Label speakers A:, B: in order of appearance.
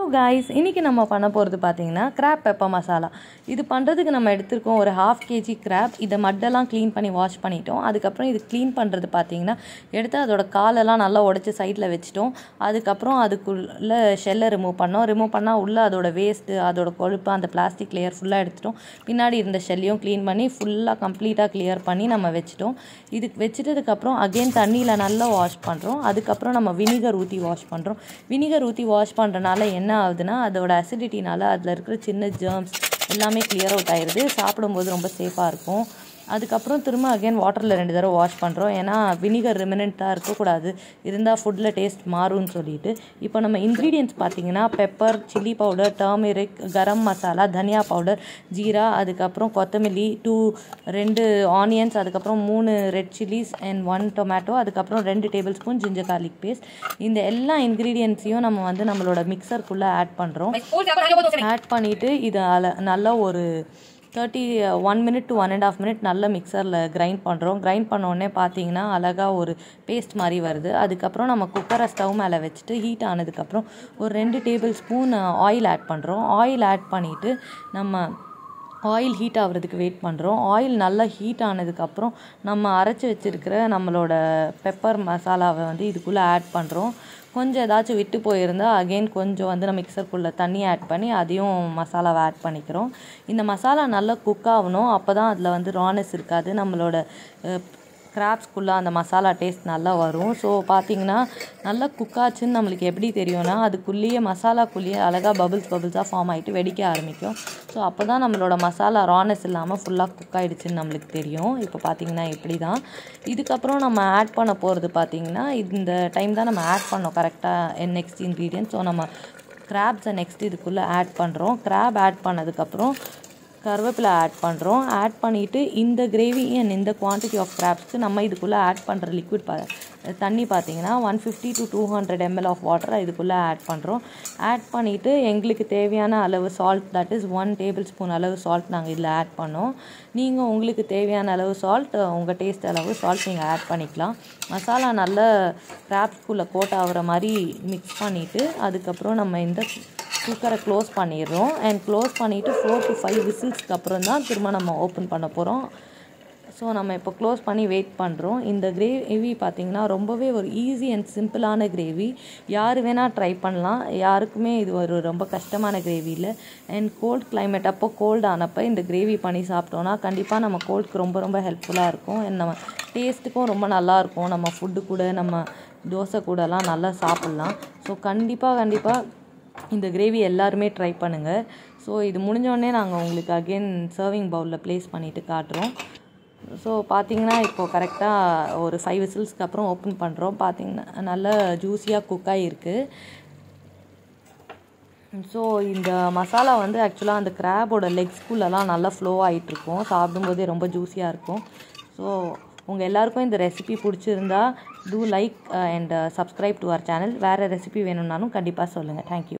A: guys இன்றைக்கி நம்ம பண்ண போகிறது பார்த்தீங்கன்னா கிராப் பெப்பர் மசாலா இது பண்ணுறதுக்கு நம்ம எடுத்திருக்கோம் ஒரு ஹாஃப் கேஜி கிராப் இதை மட்டெல்லாம் க்ளீன் பண்ணி வாஷ் பண்ணிட்டோம் அதுக்கப்புறம் இது க்ளீன் பண்ணுறது பார்த்தீங்கன்னா எடுத்து அதோட காலெல்லாம் நல்லா உடச்சி சைடில் வச்சுட்டோம் அதுக்கப்புறம் அதுக்குள்ளே ஷெல்லை ரிமூவ் பண்ணோம் ரிமூவ் பண்ணால் உள்ளே அதோட வேஸ்ட்டு அதோட கொழுப்பு அந்த பிளாஸ்டிக் லேயர் ஃபுல்லாக எடுத்துட்டோம் பின்னாடி இருந்த ஷெல்லையும் க்ளீன் பண்ணி ஃபுல்லாக கம்ப்ளீட்டாக கிளியர் பண்ணி நம்ம வச்சுட்டோம் இதுக்கு வச்சுட்டதுக்கப்புறம் அகெயின் தண்ணியில் நல்லா வாஷ் பண்ணுறோம் அதுக்கப்புறம் நம்ம வினிகர் ஊற்றி வாஷ் பண்ணுறோம் வினிகர் ஊற்றி வாஷ் பண்ணுறனால என்ன ஆகுதுன்னா அதோட அசிடிட்டினால அதில் இருக்கிற சின்ன ஜேர்ம்ஸ் எல்லாமே கிளியர் அவுட் ஆயிடுது சாப்பிடும்போது ரொம்ப சேஃபாக இருக்கும் அதுக்கப்புறம் திரும்ப அகைன் வாட்டரில் ரெண்டு தடவை வாஷ் பண்ணுறோம் ஏன்னா வினிகர் ரிமினண்ட்டாக இருக்கக்கூடாது இருந்தால் ஃபுட்டில் டேஸ்ட் மாறும்னு சொல்லிட்டு இப்போ நம்ம இன்க்ரீடியன்ட்ஸ் பார்த்தீங்கன்னா pepper chilli powder turmeric garam masala தனியா பவுடர் ஜீரா அதுக்கப்புறம் கொத்தமல்லி டூ ரெண்டு ஆனியன்ஸ் அதுக்கப்புறம் மூணு red chillies and one tomato அதுக்கப்புறம் ரெண்டு table spoon ginger garlic paste இந்த எல்லா இன்க்ரீடியன்ட்ஸையும் நம்ம வந்து நம்மளோட மிக்சருக்குள்ளே ஆட் பண்ணுறோம் ஆட் பண்ணிவிட்டு இதை அல நல்லா ஒரு thirty one minute to one and half minute நல்ல மிக்சரில் கிரைண்ட் பண்ணுறோம் கிரைண்ட் பண்ணோடனே பார்த்தீங்கன்னா அழகாக ஒரு பேஸ்ட் மாதிரி வருது அதுக்கப்புறம் நம்ம குக்கரை ஸ்டவ் மேலே வச்சுட்டு ஹீட் ஆனதுக்கப்புறம் ஒரு ரெண்டு டேபிள் ஸ்பூன் ஆயில் ஆட் பண்ணுறோம் ஆயில் ஆட் பண்ணிவிட்டு நம்ம ஆயில் ஹீட் ஆகிறதுக்கு வெயிட் பண்ணுறோம் ஆயில் நல்லா ஹீட் ஆனதுக்கப்புறம் நம்ம அரைச்சி வச்சுருக்கிற நம்மளோட பெப்பர் மசாலாவை வந்து இதுக்குள்ளே ஆட் பண்ணுறோம் கொஞ்சம் ஏதாச்சும் விட்டு போயிருந்தால் அகெயின் கொஞ்சம் வந்து நம்ம மிக்சருக்குள்ளே தண்ணி ஆட் பண்ணி அதையும் மசாலாவை ஆட் பண்ணிக்கிறோம் இந்த மசாலா நல்லா குக் ஆகணும் அப்போ தான் அதில் வந்து ரானஸ் இருக்காது நம்மளோட கிராப்ஸ்குள்ளே அந்த மசாலா டேஸ்ட் நல்லா வரும் ஸோ பார்த்தீங்கன்னா நல்லா குக்காச்சுன்னு நம்மளுக்கு எப்படி தெரியும்னா அதுக்குள்ளேயே மசாலாக்குள்ளேயே அழகாக பபுள்ஸ் பபுள்ஸாக ஃபார்ம் ஆகிட்டு வெடிக்க ஆரம்பிக்கும் ஸோ அப்போ தான் நம்மளோட மசாலா ரானஸ் இல்லாமல் ஃபுல்லாக குக் ஆகிடுச்சின்னு நம்மளுக்கு தெரியும் இப்போ பார்த்தீங்கன்னா இப்படி தான் இதுக்கப்புறம் நம்ம ஆட் பண்ண போகிறது பார்த்தீங்கன்னா இந்த டைம் தான் நம்ம ஆட் பண்ணோம் கரெக்டாக நெக்ஸ்ட் இன்க்ரீடியன்ட் ஸோ நம்ம கிராப்ஸை நெக்ஸ்ட் இதுக்குள்ளே ஆட் பண்ணுறோம் கிராப் ஆட் பண்ணதுக்கப்புறம் கருவேப்பிலை ஆட் பண்ணுறோம் ஆட் பண்ணிவிட்டு இந்த கிரேவி அண்ட் இந்த குவான்டிட்டி ஆஃப் கிராப்ஸ்க்கு நம்ம இதுக்குள்ளே ஆட் பண்ணுற லிக்விட் பா தண்ணி பார்த்தீங்கன்னா one fifty to two hundred ml of வாட்டரை இதுக்குள்ளே ஆட் பண்ணுறோம் ஆட் பண்ணிவிட்டு எங்களுக்கு தேவையான அளவு salt that is one table spoon அளவு சால்ட் நாங்கள் இதில் ஆட் பண்ணோம் நீங்கள் உங்களுக்கு தேவையான அளவு சால்ட் உங்கள் டேஸ்ட் அளவு சால்ட் நீங்கள் ஆட் பண்ணிக்கலாம் மசாலா நல்ல கிராப்ஸ்குள்ளே கோட் ஆகிற மாதிரி மிக்ஸ் பண்ணிவிட்டு அதுக்கப்புறம் நம்ம இந்த குக்கரை க்ளோஸ் பண்ணிடுறோம் அண்ட் க்ளோஸ் பண்ணிவிட்டு ஃபோர் டு ஃபைவ் விசில்ஸ்க்கு அப்புறம் தான் திரும்ப நம்ம ஓப்பன் பண்ண போகிறோம் ஸோ நம்ம இப்போ க்ளோஸ் பண்ணி வெயிட் பண்ணுறோம் இந்த கிரேவி பார்த்திங்கன்னா ரொம்பவே ஒரு ஈஸி அண்ட் சிம்பிளான கிரேவி யார் வேணால் ட்ரை பண்ணலாம் யாருக்குமே இது ஒரு ரொம்ப கஷ்டமான கிரேவி இல்லை அண்ட் கோல்ட் கிளைமேட் அப்போ கோல்டு ஆனப்போ இந்த கிரேவி பண்ணி சாப்பிட்டோன்னா கண்டிப்பாக நம்ம கோல்டுக்கு ரொம்ப ரொம்ப ஹெல்ப்ஃபுல்லாக இருக்கும் அண்ட் நம்ம டேஸ்ட்டுக்கும் ரொம்ப நல்லாயிருக்கும் நம்ம ஃபுட்டு கூட நம்ம தோசை கூடலாம் நல்லா சாப்பிட்லாம் ஸோ கண்டிப்பாக கண்டிப்பாக இந்த கிரேவி எல்லாருமே ட்ரை பண்ணுங்கள் ஸோ இது முடிஞ்சோடனே நாங்கள் உங்களுக்கு அகெயின் சர்விங் பவுலில் ப்ளேஸ் பண்ணிவிட்டு காட்டுறோம் ஸோ பார்த்தீங்கன்னா இப்போது கரெக்டாக ஒரு ஃபைவ் விசில்ஸ்க்கு அப்புறம் ஓப்பன் பண்ணுறோம் பார்த்தீங்கன்னா நல்ல ஜூஸியாக குக் ஆகிருக்கு ஸோ இந்த மசாலா வந்து ஆக்சுவலாக அந்த கிராபோட லெக்ஸ்குள்ளெல்லாம் நல்லா ஃப்ளோ ஆகிட்டுருக்கும் சாப்பிடும்போதே ரொம்ப ஜூஸியாக இருக்கும் ஸோ உங்கள் எல்லாருக்கும் இந்த ரெசிபி பிடிச்சிருந்தா do like and subscribe to our channel வேறு ரெசிபி வேணும்னாலும் கண்டிப்பாக சொல்லுங்கள் தேங்க்யூ